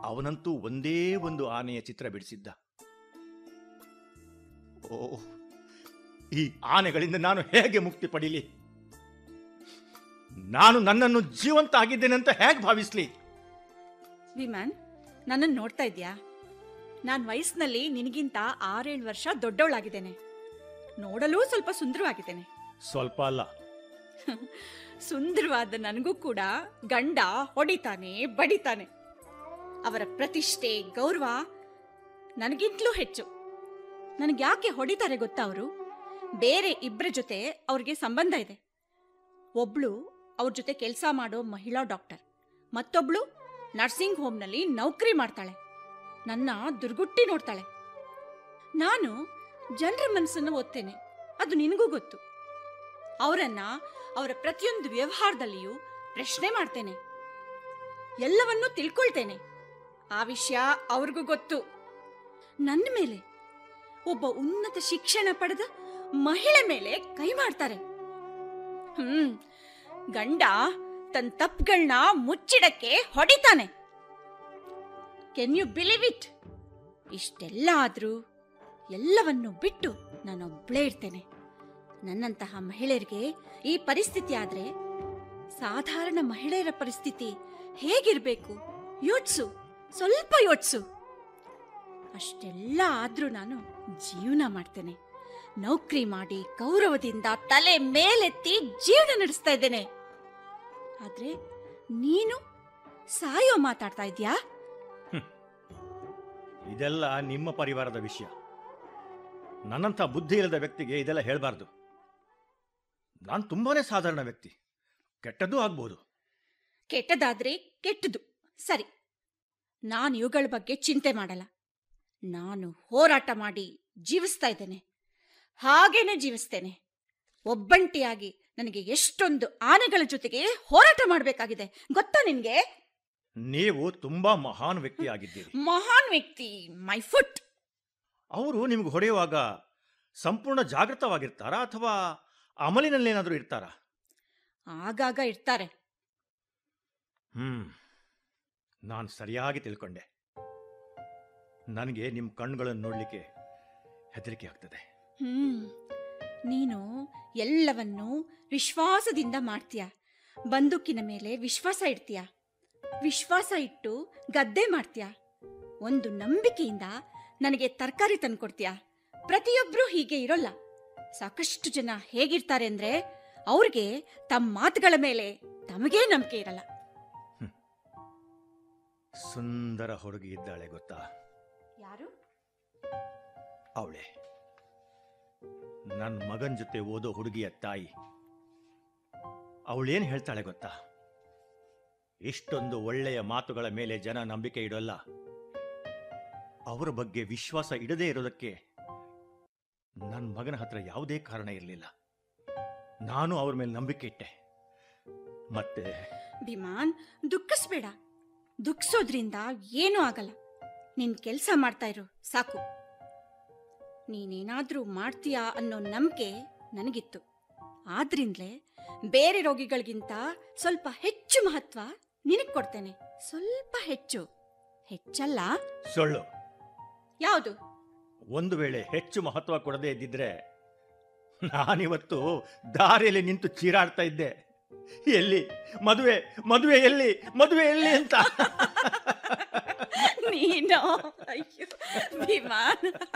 ಅವನಂತೂ ಒಂದೇ ಒಂದು ಆನೆಯ ಚಿತ್ರ ಬಿಡಿಸಿದ್ದ ಓ ಈ ಆನೆಗಳಿಂದ ನಾನು ಹೇಗೆ ಮುಕ್ತಿ ಪಡೀಲಿ ನಾನು ನನ್ನನ್ನು ಜೀವಂತ ಆಗಿದ್ದೇನೆ ಅಂತ ಹೇಗೆ ಭಾವಿಸ್ಲಿ ವಿಮಾನ್ ನನ್ನನ್ನು ನೋಡ್ತಾ ಇದ್ಯಾ ನಾನು ವಯಸ್ಸಿನಲ್ಲಿ ನಿನಗಿಂತ ಆರೇಳು ವರ್ಷ ದೊಡ್ಡವಳಾಗಿದ್ದೇನೆ ನೋಡಲು ಸ್ವಲ್ಪ ಸುಂದರವಾಗಿದ್ದೇನೆ ಸ್ವಲ್ಪ ಅಲ್ಲ ಸುಂದರವಾದ ನನಗೂ ಕೂಡ ಗಂಡ ಹೊಡಿತಾನೆ ಬಡಿತಾನೆ ಅವರ ಪ್ರತಿಷ್ಠೆ ಗೌರವ ನನಗಿಂತಲೂ ಹೆಚ್ಚು ನನಗೆ ಯಾಕೆ ಹೊಡಿತಾರೆ ಗೊತ್ತಾ ಅವರು ಬೇರೆ ಇಬ್ಬರ ಜೊತೆ ಅವ್ರಿಗೆ ಸಂಬಂಧ ಇದೆ ಒಬ್ಳು ಅವ್ರ ಜೊತೆ ಕೆಲಸ ಮಾಡೋ ಮಹಿಳಾ ಡಾಕ್ಟರ್ ಮತ್ತೊಬ್ಳು ನರ್ಸಿಂಗ್ ಹೋಮ್ನಲ್ಲಿ ನೌಕರಿ ಮಾಡ್ತಾಳೆ ನನ್ನ ದುರ್ಗುಟ್ಟಿ ನೋಡ್ತಾಳೆ ನಾನು ಜನರ ಮನಸ್ಸನ್ನು ಓದ್ತೇನೆ ಅದು ನಿನಗೂ ಗೊತ್ತು ಅವರನ್ನ ಅವರ ಪ್ರತಿಯೊಂದು ವ್ಯವಹಾರದಲ್ಲಿಯೂ ಪ್ರಶ್ನೆ ಮಾಡ್ತೇನೆ ಎಲ್ಲವನ್ನೂ ತಿಳ್ಕೊಳ್ತೇನೆ ಆ ವಿಷಯ ಅವ್ರಿಗೂ ಗೊತ್ತು ನನ್ನ ಮೇಲೆ ಒಬ್ಬ ಉನ್ನತ ಶಿಕ್ಷಣ ಪಡೆದ ಮಹಿಳೆ ಮೇಲೆ ಕೈ ಮಾಡ್ತಾರೆ ಹ್ಮ್ ಗಂಡ ತನ್ನ ತಪ್ಪುಗಳನ್ನ ಮುಚ್ಚಿಡಕ್ಕೆ ಹೊಡಿತಾನೆ ಕೆನ್ ಯು ಬಿಲೀವ್ ಇಟ್ ಇಷ್ಟೆಲ್ಲ ಆದ್ರೂ ಎಲ್ಲವನ್ನು ಬಿಟ್ಟು ನಾನೊಬ್ಳೇ ಇರ್ತೇನೆ ನನ್ನಂತಹ ಮಹಿಳೆಯರಿಗೆ ಈ ಪರಿಸ್ಥಿತಿ ಆದ್ರೆ ಸಾಧಾರಣ ಮಹಿಳೆಯರ ಪರಿಸ್ಥಿತಿ ಹೇಗಿರ್ಬೇಕು ಯೋಚ್ಸು ಸ್ವಲ್ಪ ಯೋಚ್ಸು ಅಷ್ಟೆಲ್ಲ ಆದ್ರೂ ನಾನು ಜೀವನ ಮಾಡ್ತೇನೆ ನೌಕರಿ ಮಾಡಿ ಗೌರವದಿಂದ ತಲೆ ಮೇಲೆತ್ತಿ ಜೀವನ ನಡೆಸ್ತಾ ಇದ್ದೇನೆ ಆದ್ರೆ ನೀನು ಸಾಯೋ ಮಾತಾಡ್ತಾ ಇದ್ಯಾ ಇದೆಲ್ಲ ನಿಮ್ಮ ಪರಿವಾರದ ವಿಷಯ ನನ್ನಂಥ ಬುದ್ಧಿ ಇಲ್ಲದ ವ್ಯಕ್ತಿಗೆ ಇದೆಲ್ಲ ಹೇಳಬಾರ್ದು ನಾನು ತುಂಬಾನೇ ಸಾಧಾರಣ ವ್ಯಕ್ತಿ ಕೆಟ್ಟದ್ದೂ ಆಗ್ಬೋದು ಕೆಟ್ಟದಾದ್ರೆ ಕೆಟ್ಟದು ಸರಿ ನಾನು ಇವುಗಳ ಬಗ್ಗೆ ಚಿಂತೆ ಮಾಡಲ್ಲ ನಾನು ಹೋರಾಟ ಮಾಡಿ ಜೀವಿಸ್ತಾ ಇದ್ದೇನೆ ಹಾಗೇನೆ ಜೀವಿಸ್ತೇನೆ ಒಬ್ಬಂಟಿಯಾಗಿ ನನಗೆ ಎಷ್ಟೊಂದು ಆನೆಗಳ ಜೊತೆಗೆ ಹೋರಾಟ ಮಾಡಬೇಕಾಗಿದೆ ಗೊತ್ತಾ ನಿನ್ಗೆ ನೀವು ತುಂಬಾ ಮಹಾನ್ ವ್ಯಕ್ತಿ ಆಗಿದ್ದೀರಿ ಮಹಾನ್ ವ್ಯಕ್ತಿ ಮೈ ಫುಟ್ ಅವರು ನಿಮ್ಗೆ ಹೊಡೆಯುವಾಗ ಸಂಪೂರ್ಣ ಜಾಗೃತವಾಗಿರ್ತಾರಾ ಅಥವಾ ಅಮಲಿನಲ್ಲೇನಾದರೂ ಇರ್ತಾರಾ ಆಗಾಗ ಇರ್ತಾರೆ ಹ್ಮ್ ನಾನು ಸರಿಯಾಗಿ ತಿಳ್ಕೊಂಡೆ ನನಗೆ ನಿಮ್ಮ ಕಣ್ಣುಗಳನ್ನು ನೋಡಲಿಕ್ಕೆ ಹೆದರಿಕೆ ಆಗ್ತದೆ ಹ್ಮ್ ನೀನು ಎಲ್ಲವನ್ನೂ ವಿಶ್ವಾಸದಿಂದ ಮಾಡ್ತೀಯ ಬಂದೂಕಿನ ಮೇಲೆ ವಿಶ್ವಾಸ ಇಡ್ತೀಯ ವಿಶ್ವಾಸ ಇಟ್ಟು ಗದ್ದೆ ಮಾಡ್ತೀಯ ಒಂದು ನಂಬಿಕೆಯಿಂದ ನನಗೆ ತರಕಾರಿ ತಂದ್ಕೊಡ್ತೀಯ ಪ್ರತಿಯೊಬ್ರು ಹೀಗೆ ಇರೋಲ್ಲ ಸಾಕಷ್ಟು ಜನ ಹೇಗಿರ್ತಾರೆ ಅಂದ್ರೆ ಅವ್ರಿಗೆ ತಮ್ಮ ಮಾತುಗಳ ಮೇಲೆ ತಮಗೇ ನಂಬಿಕೆ ಇರಲ್ಲ ಸುಂದರ ಹುಡುಗಿ ಇದ್ದಾಳೆ ಗೊತ್ತಾ ಯಾರು ಅವಳೆ ನನ್ನ ಮಗನ ಜೊತೆ ಓದೋ ಹುಡುಗಿಯ ತಾಯಿ ಅವಳೇನು ಹೇಳ್ತಾಳೆ ಗೊತ್ತಾ ಇಷ್ಟೊಂದು ಒಳ್ಳೆಯ ಮಾತುಗಳ ಮೇಲೆ ಜನ ನಂಬಿಕೆ ಇಡೋಲ್ಲ ಅವರ ಬಗ್ಗೆ ವಿಶ್ವಾಸ ಇಡದೇ ಇರೋದಕ್ಕೆ ನನ್ನ ಮಗನ ಹತ್ರ ಯಾವುದೇ ಕಾರಣ ಇರಲಿಲ್ಲ ನಾನು ಅವ್ರ ಮೇಲೆ ನಂಬಿಕೆ ಇಟ್ಟೆ ಮತ್ತೆ ಬಿಮಾನ್ ದುಃಖಿಸ್ಬೇಡ ದುಃಖಿಸೋದ್ರಿಂದ ಏನೂ ಆಗಲ್ಲ ನಿನ್ ಕೆಲಸ ಮಾಡ್ತಾ ಇರು ಸಾಕು ನೀನೇನಾದ್ರೂ ಮಾಡ್ತೀಯಾ ಅನ್ನೋ ನಂಬಿಕೆ ನನಗಿತ್ತು ಆದ್ರಿಂದಲೇ ಬೇರೆ ರೋಗಿಗಳಿಗಿಂತ ಸ್ವಲ್ಪ ಹೆಚ್ಚು ಮಹತ್ವ ನಿನಗ್ ಕೊಡ್ತೇನೆ ಸ್ವಲ್ಪ ಹೆಚ್ಚು ಹೆಚ್ಚಲ್ಲ ಸೊಳ್ಳು ಯಾವುದು ಒಂದು ವೇಳೆ ಹೆಚ್ಚು ಮಹತ್ವ ಕೊಡದೇ ಇದ್ದಿದ್ರೆ ನಾನಿವತ್ತು ದಾರಿಯಲ್ಲಿ ನಿಂತು ಚೀರಾಡ್ತಾ ಇದ್ದೆ ಎಲ್ಲಿ ಮದುವೆ ಮದುವೆ ಎಲ್ಲಿ ಮದುವೆ ಎಲ್ಲಿ ಅಂತ ನೀನು ಅಯ್ಯೋ ವಿಮಾನ್